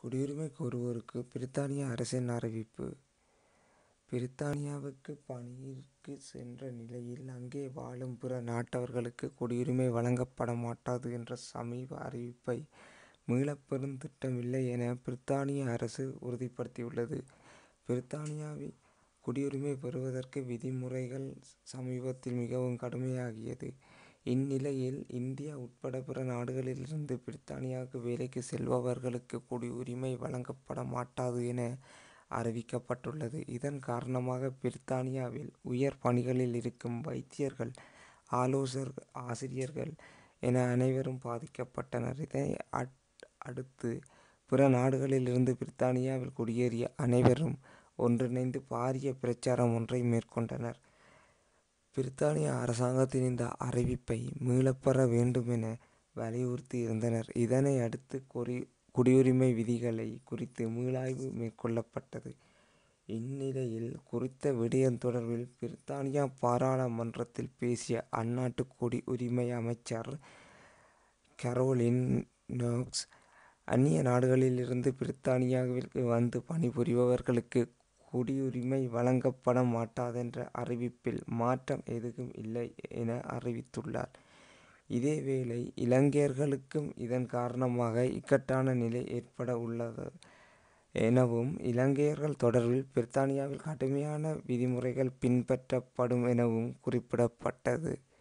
குடியுரிமை கோருவோருக்கு பிரித்தானிய அரசின் அறிவிப்பு பிரித்தானியாவுக்கு பணிக்கு சென்ற நிலையில் அங்கே வாழும் பிற நாட்டவர்களுக்கு குடியுரிமை வழங்கப்பட மாட்டாது என்ற சமீப அறிவிப்பை மீளப் பெறும் திட்டமில்லை என பிரித்தானிய அரசு உறுதிப்படுத்தியுள்ளது. பிரித்தானியாவில் குடியுரிமை பெறுவதற்கு விதிமுறைகள் சமீபத்தில் மிகவும் கடுமையாகியது. இந்நிலையில் இந்தியா உட்பட பிற நாடுகளிலிருந்து பிரித்தானியாவுக்கு வேலைக்கு செல்பவர்களுக்கு குடியுரிமை வழங்கப்பட மாட்டாது என அறிவிக்கப்பட்டுள்ளது. இதன் காரணமாக பிரித்தானியாவில் உயர் பணிகளில் இருக்கும் வைத்தியர்கள் ஆலோசகர்கள் ஆசிரியர்கள் என அனைவரும் பாதிக்கப்பட்டனர். இதனை அடுத்து பிற நாடுகளிலிருந்து பிரித்தானியாவில் குடியேறிய அனைவரும் ஒன்றிணைந்து பாரிய பிரசாரம் ஒன்றை மேற்கொண்டனர். பிரித்தானிய அரசாங்கத்தின் இந்த அறிவிப்பை மீளப்பெற வேண்டுமென வலியுறுத்தியிருந்தனர். இதனை அடுத்து குடியுரிமை விதிகள் குறித்து மீளாய்வு மேற்கொள்ளப்பட்டது. இந்நிலையில் குறித்த விடயம் தொடர்பில் பிரித்தானிய பாராளுமன்றத்தில் பேசிய அந்நாட்டு குடியுரிமை அமைச்சர் கரோலின் நோக்ஸ் அந்நிய நாடுகளிலிருந்து பிரித்தானியாவிற்கு வந்து பணிபுரிபவர்களுக்கு குடியுரிமை வழங்கப்பட மாட்டாதென்ற அறிவிப்பில் மாற்றம் எதுவும் இல்லை என அறிவித்துள்ளார். இதேவேளை இலங்கையர்களுக்கும் இதன் காரணமாக இக்கட்டான நிலை ஏற்பட உள்ளது எனவும் இலங்கையர்கள் தொடர்பில் பிரித்தானியாவில் கடுமையான விதிமுறைகள் பின்பற்றப்படும் எனவும் குறிப்பிடப்பட்டது.